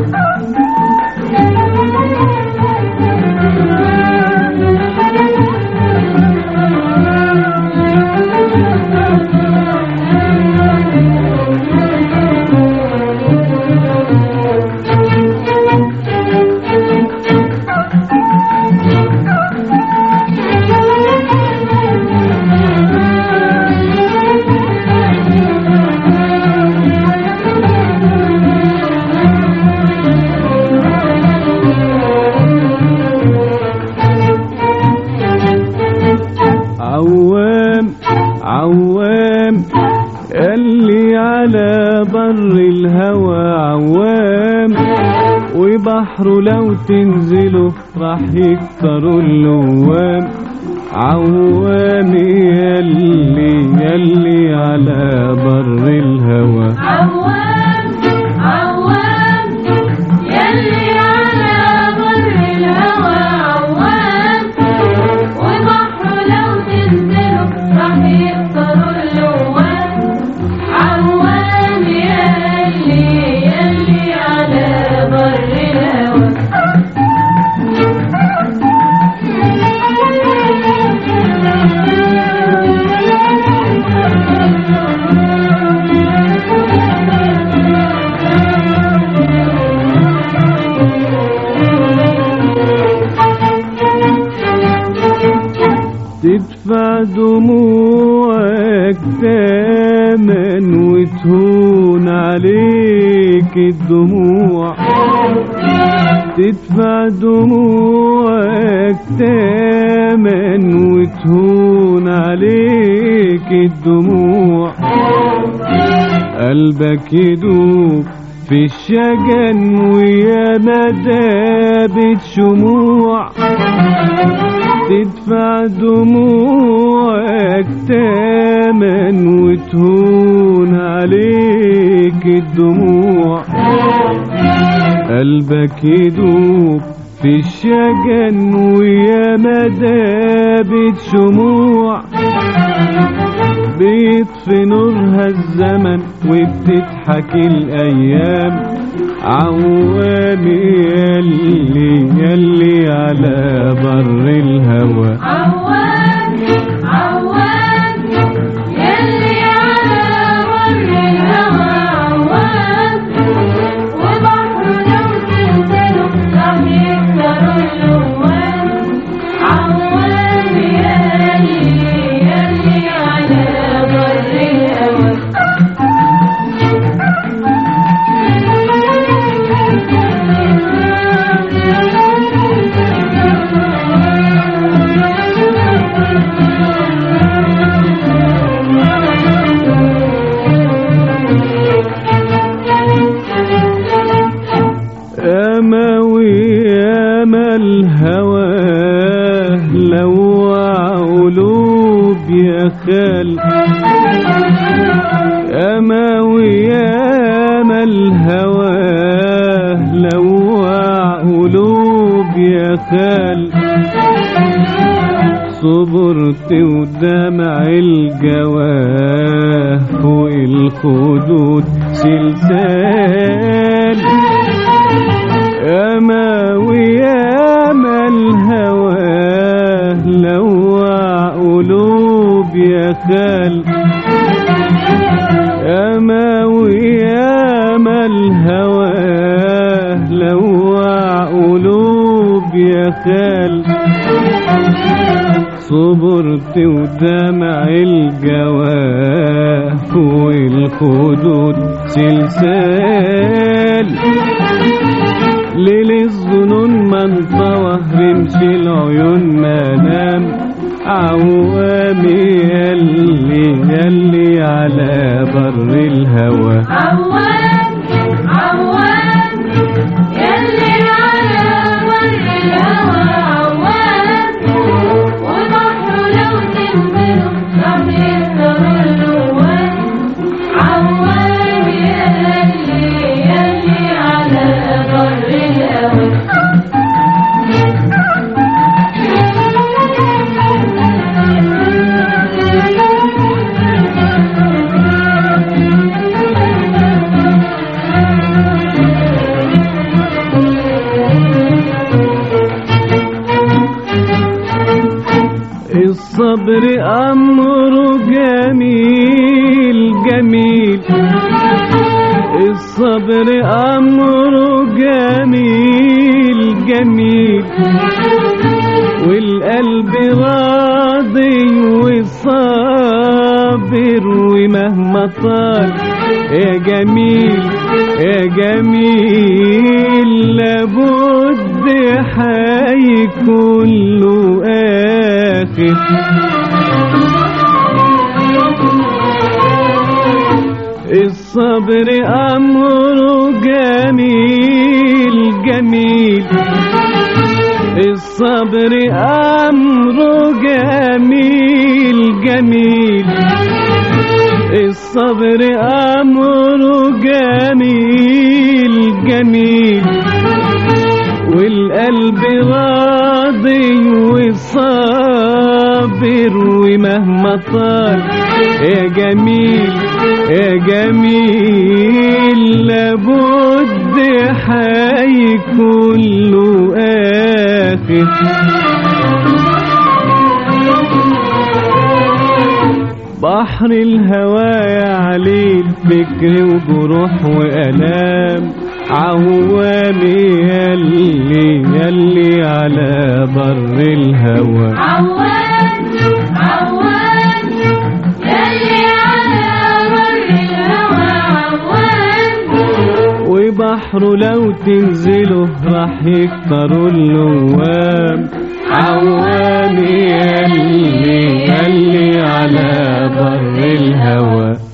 عوام عوام اللي على بر الهوى عوام وبحره لو تنزلوا راح يكتروا اللوام عوام يلي يلي على بر الهوى عوام عوام يلي على بر الهوى عوام وبحره لو تنزلوا راح يكسروا اللوام عوام يلي يلي على بر الهوى تدفع دموعك تامن وتهون عليك الدموع تدفع دموعك تامن وتهون عليك الدموع قلبك يدوب في الشجن ويا مدابة شموع تدفع دموعك تامن وتهون عليك الدموع قلبك يدوب في الشجن ويا مدابة شموع بيطفي نورها الزمن وبتضحك الأيام عوام يلي يلي على بر الهوى عوام عوام يلي على بر الهوى عوام وبحره لو تنزلوا راح يكسروا اللوام عوام يلي يلي على بر الهوى أما وياما الهوى لوع قلوب يا خال أما وياما الهوى لوع قلوب يا خال صبرت ودمع الجواه فوق الخدود سلسال أما وياما الهوى لوع قلوب يا خال أما وياما الهوى لوع قلوب يا خال صبرت ودمع الجواه فوق الخدود سلسال ليل الظنون ما انطوى رمش العيون ما نام عوامي يلي يلي على بر الهوى عوام عوام يلي على بر الهوى عوام وبحره لو تنزلوا راح يكسروا اللوام عوام يلي يلي على بر الهوى جميل الصبر أمره جميل جميل والقلب راضي وصابر ومهما طال يا جميل يا جميل لابد حيكون له آخر الصبر أمره جميل جميل الصبر أمره جميل جميل الصبر أمره جميل جميل والقلب راضي وصابر ومهما طال يا جميل يا جميل لابد حيكون له آخر بحر الهوى عليه الفكر وجروح وآلام عوامي يلي يلي على بر الهوى عوام عوام يلي على بر الهوى عوام وبحره لو تنزله راح يكتروا اللوام عوامي يلي يلي على بر الهوى